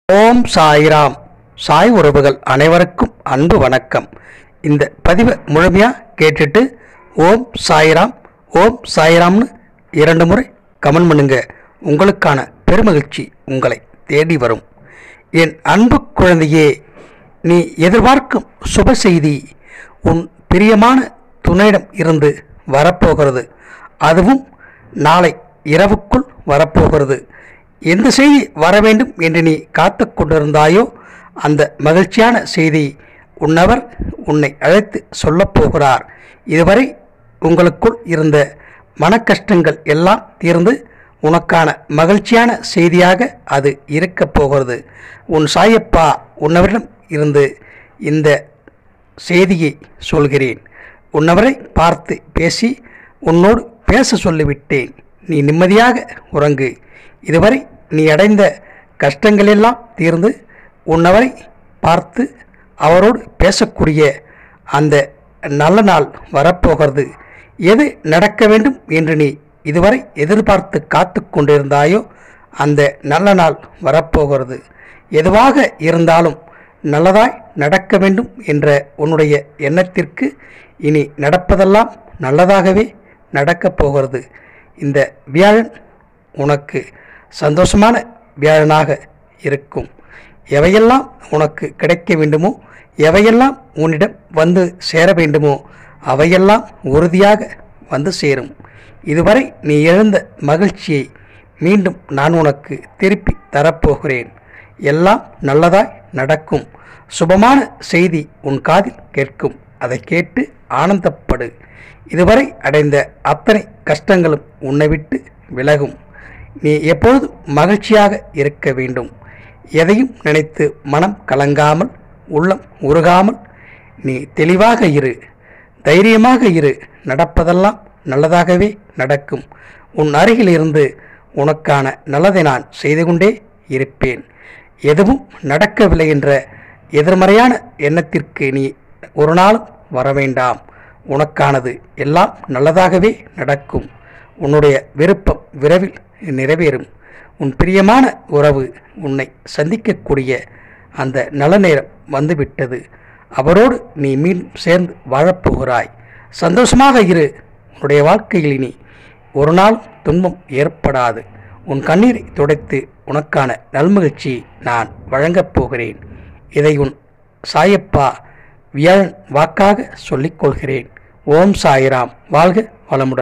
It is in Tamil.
ஓம் சாய்ராம் சாய் உறவுகள் அனைவருக்கும் அன்பு வணக்கம் இந்த பதிவை முழுமையாக கேட்டுட்டு ஓம் சாய்ராம் ஓம் சாய்ராம்னு இரண்டு முறை கமெண்ட் பண்ணுங்க உங்களுக்கான பெருமகிழ்ச்சி உங்களை தேடி வரும் என் அன்பு குழந்தையே நீ எதிர்பார்க்கும் சுப செய்தி உன் பிரியமான துணையிடம் இருந்து வரப்போகிறது அதுவும் நாளை இரவுக்குள் வரப்போகிறது எந்த செய்தி வர வேண்டும் என்று நீ காத்து கொண்டிருந்தாயோ அந்த மகிழ்ச்சியான செய்தி உன்னவர் உன்னை அழைத்து சொல்லப் போகிறார் இதுவரை உங்களுக்குள் இருந்த மனக்கஷ்டங்கள் எல்லாம் தீர்ந்து உனக்கான மகிழ்ச்சியான செய்தியாக அது இருக்கப் போகிறது உன் சாயப்பா உன்னவரிடம் இருந்து இந்த செய்தியை சொல்கிறேன் உன்னவரை பார்த்து பேசி உன்னோடு பேச சொல்லிவிட்டேன் நீ நிம்மதியாக உறங்கு இதுவரை நீ அடைந்த கஷ்டங்களெல்லாம் தீர்ந்து உன்னவரை பார்த்து அவரோடு பேசக்கூடிய அந்த நல்ல நாள் வரப்போகிறது எது நடக்க வேண்டும் என்று நீ இதுவரை எதிர்பார்த்து காத்து கொண்டிருந்தாயோ அந்த நல்ல நாள் வரப்போகிறது எதுவாக இருந்தாலும் நல்லதாய் நடக்க வேண்டும் என்ற உன்னுடைய எண்ணத்திற்கு இனி நடப்பதெல்லாம் நல்லதாகவே நடக்கப் போகிறது இந்த வியாழன் உனக்கு சந்தோஷமான வியாழனாக இருக்கும் எவையெல்லாம் உனக்கு கிடைக்க வேண்டுமோ எவையெல்லாம் உன்னிடம் வந்து சேர வேண்டுமோ அவையெல்லாம் உறுதியாக வந்து சேரும் இதுவரை நீ எழுந்த மகிழ்ச்சியை மீண்டும் நான் உனக்கு திருப்பி தரப்போகிறேன் எல்லாம் நல்லதாய் நடக்கும் சுபமான செய்தி உன் காதில் கேட்கும் அதை கேட்டு ஆனந்தப்படு இதுவரை அடைந்த அத்தனை கஷ்டங்களும் உன்னை விட்டு விலகும் நீ எப்பொழுதும் மகிழ்ச்சியாக இருக்க வேண்டும் எதையும் நினைத்து மனம் கலங்காமல் உள்ளம் உருகாமல் நீ தெளிவாக இரு தைரியமாக இரு நடப்பதெல்லாம் நல்லதாகவே நடக்கும் உன் அருகில் இருந்து உனக்கான நல்லதை நான் செய்து கொண்டே இருப்பேன் எதுவும் நடக்கவில்லை என்ற எதிர்மறையான எண்ணத்திற்கு நீ ஒரு நாளும் வர வேண்டாம் உனக்கானது எல்லாம் நல்லதாகவே நடக்கும் உன்னுடைய விருப்பம் விரைவில் நிறைவேறும் உன் பிரியமான உறவு உன்னை சந்திக்கக்கூடிய அந்த நல்ல நேரம் வந்துவிட்டது அவரோடு நீ மீண்டும் சேர்ந்து வாழப்போகிறாய் சந்தோஷமாக இரு உன்னுடைய வாழ்க்கையில் இனி ஒரு நாள் துன்பம் ஏற்படாது உன் கண்ணீரை துடைத்து உனக்கான நல்மகிழ்ச்சி நான் வழங்கப் போகிறேன் இதை உன் சாயப்பா வியாழன் வாக்காக சொல்லிக் கொள்கிறேன் ஓம் சாயிராம் வாழ்க வளமுடன்